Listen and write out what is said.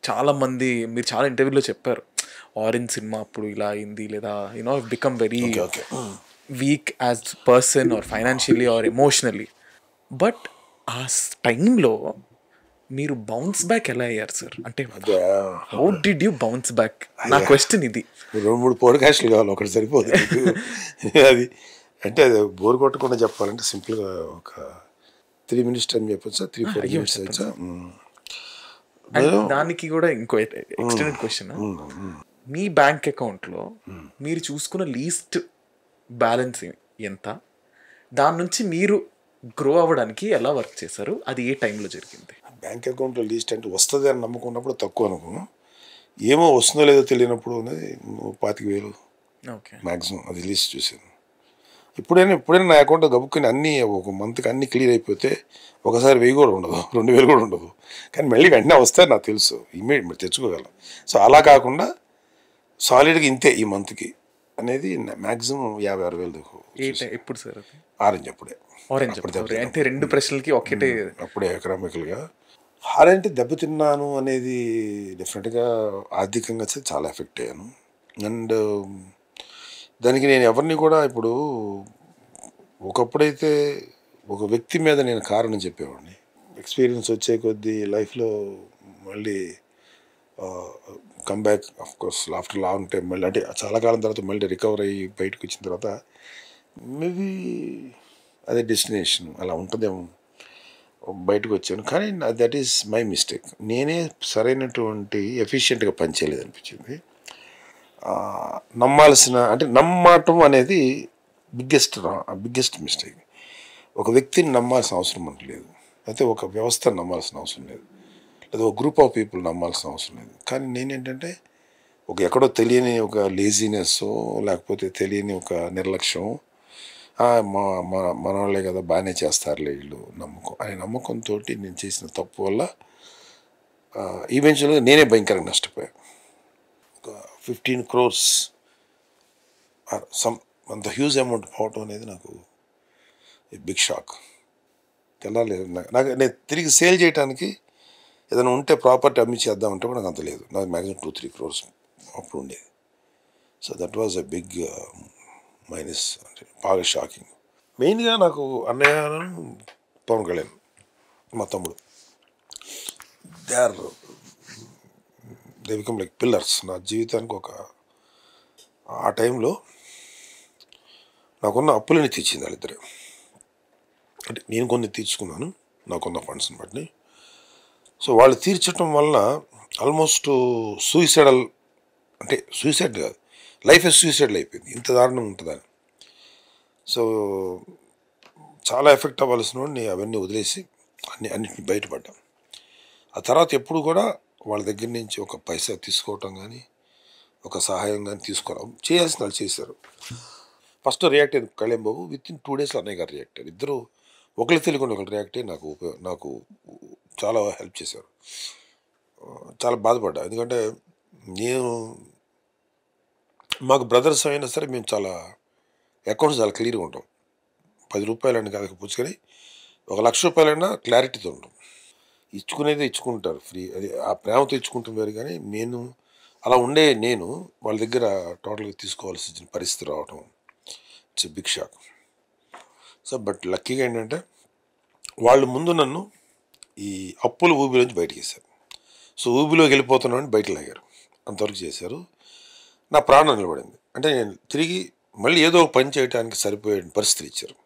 చాలా మంది మీరు చాలా ఇంటర్వ్యూలో చెప్పారు ఆరెంజ్ సినిమా అప్పుడు ఇలా అయింది లేదా you know become very okay weak as person or financially or emotionally but ఆ టైంలో మీరు బౌన్స్ బ్యాక్ ఎలా అయ్యారు సార్ అంటే how did you bounce back నా క్వశ్చన్ ఇది రెండు మూడు పోడ్కాస్ట్లు కావాలి ఒకటి సరిపోదు నీకు. అది అంటే అది బోర్ కొట్టకుండా చెప్పాలంటే సింపుల్గా ఒక త్రీ మినిట్స్ టైం చెప్పొచ్చా త్రీ ఫోర్ మినిట్స్ వచ్చా And దానికి కూడా ఇంకో ఎక్స్టెండెడ్ క్వశ్చన్ మీ బ్యాంక్ అకౌంట్లో మీరు చూసుకున్న లీస్ట్ బ్యాలెన్స్ ఎంత దాని నుంచి మీరు గ్రో అవ్వడానికి ఎలా వర్క్ చేశారు అది ఏ టైంలో జరిగింది బ్యాంక్ అకౌంట్లో లీస్ట్ అంటే వస్తుంది అని నమ్మకం ఉన్నప్పుడు తక్కువ అనుకో ఏమో వస్తుందో లేదో తెలియనప్పుడు అనేది పాతిక వేలు ఓకే మ్యాక్సిమం అది లీస్ట్ చూసాను ఇప్పుడైనా ఇప్పుడైనా నా అకౌంట్ గబుక్కుని అన్నీ ఒక మంత్కి అన్నీ క్లియర్ అయిపోతే ఒకసారి వెయ్యి కూడా ఉండదు రెండు వేలు కూడా ఉండదు కానీ మళ్ళీ వెంటనే వస్తాయి నాకు తెలుసు ఇమీడియట్ మీరు తెచ్చుకోగలం సో అలా కాకుండా సాలిడ్గా ఇంతే ఈ మంత్కి అనేది మ్యాక్సిమం యాభై ఆరు వేలు దాకా ఏ టై- ఎప్పుడు సార్ అది ఆరెంజ్ అప్పుడే ఆరెంజ్ అప్పుడు అంటే రెండు ప్రశ్నలకి ఒకటే అప్పుడే ఎకనామికల్గా హారంటే దెబ్బతిన్నాను అనేది డెఫినెట్గా ఆర్థికంగా అయితే చాలా ఎఫెక్ట్ అయ్యాను అండ్ దానికి నేను ఎవరిని కూడా ఇప్పుడు ఒకప్పుడైతే ఒక వ్యక్తి మీద నేను కారణం చెప్పేవాడిని ఎక్స్పీరియన్స్ వచ్చే కొద్దీ లైఫ్లో మళ్ళీ comeback of course after long time మళ్ళీ అంటే చాలా కాలం తర్వాత మళ్ళీ రికవర్ అయ్యి బయటకు వచ్చిన తర్వాత మేబీ అదే డెస్టినేషన్ అలా ఉంటుందేమో బయటకు వచ్చాను కానీ దట్ ఈస్ మై మిస్టేక్ నేనే సరైనటువంటి ఎఫిషియెంట్గా పనిచేయలేదు అనిపించింది ఆ, నమ్మాల్సిన అంటే నమ్మటం అనేది బిగ్గెస్ట్ బిగ్గెస్ట్ మిస్టేక్ ఒక వ్యక్తిని నమ్మాల్సిన అవసరం మనకు లేదు అయితే ఒక వ్యవస్థను నమ్మాల్సిన అవసరం లేదు లేదా ఒక గ్రూప్ ఆఫ్ పీపుల్ నమ్మాల్సిన అవసరం లేదు కానీ నేనేంటంటే ఒక ఎక్కడో తెలియని ఒక లేజినెస్ లేకపోతే తెలియని ఒక నిర్లక్ష్యం "ఆ, మా మా మన వాళ్ళే కదా బాగానే చేస్తారులే వీళ్ళు నమ్మకం అనే నమ్మకంతో నేను చేసిన తప్పు వల్ల ఈవెన్చువల్గా నేనే భయంకరంగా నష్టపోయాను ఒక ఫిఫ్టీన్ క్రోర్స్ సమ్ అంత హ్యూజ్ అమౌంట్ పోవటం అనేది నాకు బిగ్ షాక్ తెల్లాలేదు నాకు నాకు నేను తిరిగి సేల్ చేయడానికి ఏదైనా ఉంటే ప్రాపర్టీ అమ్మి చేద్దామంటే కూడా నాకు అంత లేదు నాకు మ్యాక్సిమం టూ త్రీ క్రోర్స్ అప్పుడు ఉండేది so that was a big minus అంటే బాగా షాకింగ్ మెయిన్గా నాకు అన్నయ్యను పవన్ కళ్యాణ్ మా తమ్ముడు they are they become like pillars నా జీవితానికి ఒక ఆ టైంలో నాకున్న అప్పులని తీర్చింది వాళ్ళిద్దరే అంటే నేను కొన్ని తీర్చుకున్నాను నాకున్న ఫండ్స్ని బట్టి సో వాళ్ళు తీర్చడం వల్ల ఆల్మోస్ట్ సూయిసైడల్ అంటే సూసైడ్ కాదు లైఫ్ సూసైడల్ అయిపోయింది ఇంత దారుణం ఉంటుందని సో చాలా ఎఫెక్ట్ అవ్వాల్సిన వాడిని అవన్నీ వదిలేసి అన్ని అన్నిటిని బయటపడ్డాం ఆ తర్వాత ఎప్పుడు కూడా వాళ్ళ దగ్గర నుంచి ఒక పైసా తీసుకోవటం కానీ ఒక సహాయం కానీ తీసుకోవడం చేయాల్సిన వాళ్ళు చేశారు ఫస్ట్ రియాక్ట్ అయింది Kalyan Babu with in two డేస్లో అన్నయ్య గారు రియాక్ట్ అయ్యారు ఇద్దరు ఒకరు తెలియకుండా ఒకరు రియాక్ట్ అయ్యి నాకు ఉపయోగ నాకు చాలా హెల్ప్ చేశారు ఆ, చాలా బాధపడ్డా ఎందుకంటే నేను మాకు బ్రదర్స్ అయినా సరే మేము చాలా అకౌంట్స్ చాలా క్లియర్గా ఉంటాం పది రూపాయలని కాదు పుచ్చుకొని ఒక లక్ష రూపాయలైనా క్లారిటీతో ఉంటాం ఇచ్చుకునేది ఇచ్చుకుంటారు ఫ్రీ అది ఆ ప్రేమతో ఇచ్చుకుంటాం వేరు కానీ నేను అలా ఉండే నేను వాళ్ళ దగ్గర టోటల్గా తీసుకోవాల్సిన పరిస్థితి రావటం it's big shock so but లక్కీగా ఏంటంటే వాళ్ళు ముందు నన్ను ఈ అప్పుల ఊబిలోంచి బయటకు వేశారు సో ఊబిలోకి వెళ్ళిపోతున్నామని బయట లాగారు అంతవరకు చేశారు నా ప్రాణం నిలబడింది అంటే నేను తిరిగి మళ్ళీ ఏదో ఒక పని చేయడానికి సరిపోయే పరిస్థితులు ఇచ్చారు